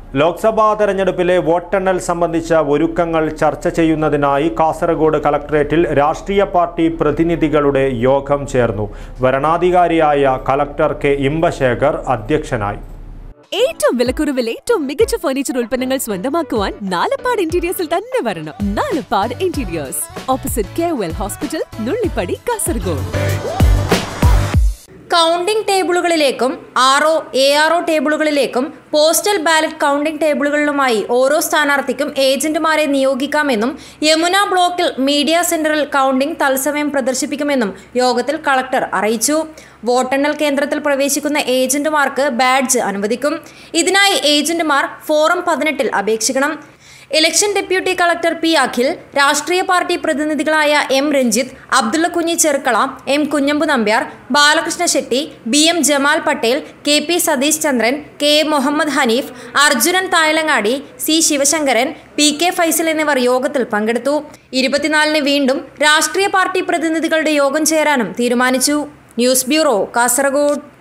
ലോക്സഭാ തെരഞ്ഞെടുപ്പിലെ വോട്ടെണ്ണൽ സംബന്ധിച്ച ഒരുക്കങ്ങൾ ചർച്ച ചെയ്യുന്നതിനായി കാസർഗോഡ് കളക്ടറേറ്റിൽ രാഷ്ട്രീയ പാർട്ടി പ്രതിനിധികളുടെ യോഗം ചേർന്നു വരണാധികാരിയായ കളക്ടർ കെ ഇമ്പശേഖർ അധ്യക്ഷനായി ഏറ്റവും വിലക്കുറവിൽ ഏറ്റവും മികച്ച ഫർണിച്ചർ ഉൽപ്പന്നങ്ങൾ സ്വന്തമാക്കുവാൻ നാലപ്പാട് ഇന്റീരിയേഴ്സിൽ തന്നെ വരണം Nalappad interiors opposite K L hospital Nullippady Kasaragod counting ടേബിളുകളിലേക്കും R O A R O ടേബിളുകളിലേക്കും പോസ്റ്റൽ ബാലറ്റ് കൗണ്ടിംഗ് ടേബിളുകളിലുമായി ഓരോ സ്ഥാനാർത്ഥിക്കും ഏജന്റുമാരെ നിയോഗിക്കാമെന്നും യമുന ബ്ലോക്കിൽ മീഡിയ സെന്ററിൽ കൗണ്ടിംഗ് തത്സമയം പ്രദർശിപ്പിക്കുമെന്നും യോഗത്തിൽ കളക്ടർ അറിയിച്ചു വോട്ടെണ്ണൽ കേന്ദ്രത്തിൽ പ്രവേശിക്കുന്ന ഏജന്റുമാർക്ക് ബാഡ്ജ് അനുവദിക്കും ഇതിനായി ഏജന്റുമാർ ഫോറം പതിനെട്ടിൽ അപേക്ഷിക്കണം election deputy collector P Akhil രാഷ്ട്രീയ പാർട്ടി പ്രതിനിധികളായ M Ranjith Abdulla Kunhi Cherukkala M Kunhambu Nambiar Balakrishna Shetty B M Jamal Patel K P Satheesh Chandran K A Muhammad Hanif Arjunan Thayalangadi C Sivasankaran P K Faisal എന്നിവർ യോഗത്തിൽ പങ്കെടുത്തു ഇരുപത്തിനാലിന് വീണ്ടും രാഷ്ട്രീയ പാർട്ടി പ്രതിനിധികളുടെ യോഗം ചേരാനും തീരുമാനിച്ചു ന്യൂസ് ബ്യൂറോ കാസർഗോഡ്